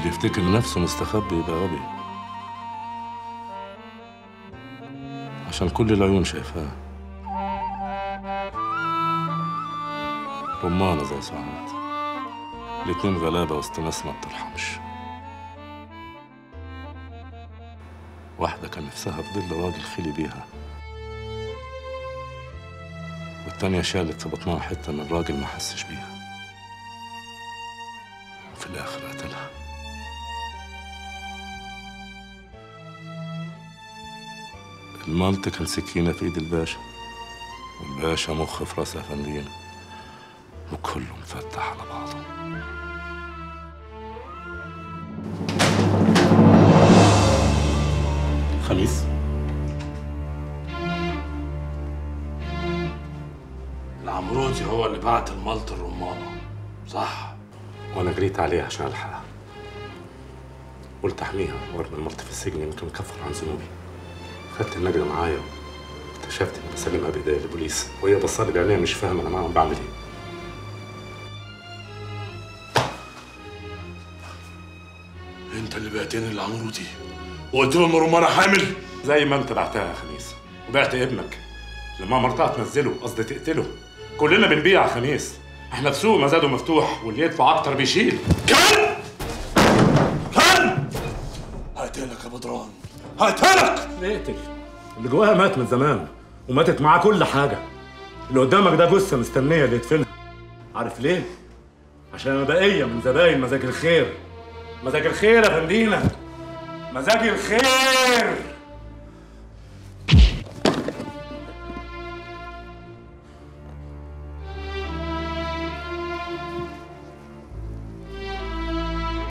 اللي يفتكر نفسه مستخبي يبقى غبي عشان كل العيون شايفاه رمانة زي سعاد الاتنين غلابة وسط ناس ما بترحمش واحدة كان نفسها في ظل راجل خلي بيها والتانية شالت في بطنها حتة من الراجل ما حسش بيها وفي الآخر قتلها المالت كان سكينة في إيد الباشا والباشا مخ في راس أفندينا وكله مفتح على بعضه خميس العمروتي هو اللي بعت الملط الرمانة صح وانا جريت عليه عشان الحقها قلت احميها وارمي المرت في السجن يمكن كفر عن ذنوبي خدت النجدة معايا اكتشفت اني بسلمها بايديا للبوليس وهي بصالي بعينيها مش فاهمه انا معاهم بعمل ايه انت اللي بعتني العمروتي وقلت لهم الرمانة حامل زي ما انت بعتها يا خميس وبعت ابنك لما مرتها تنزله قصدي تقتله كلنا بنبيع يا خميس احنا في سوق مزاده مفتوح واللي يدفع اكتر بيشيل كان كان هقتلك يا بدران هقتلك اقتل اللي جواها مات من زمان وماتت معاه كل حاجه اللي قدامك ده جثه مستنيه اللي يدفنها عارف ليه عشان انا بقيه من زباين مزاج الخير مزاج الخير يا فندينا مزاج الخير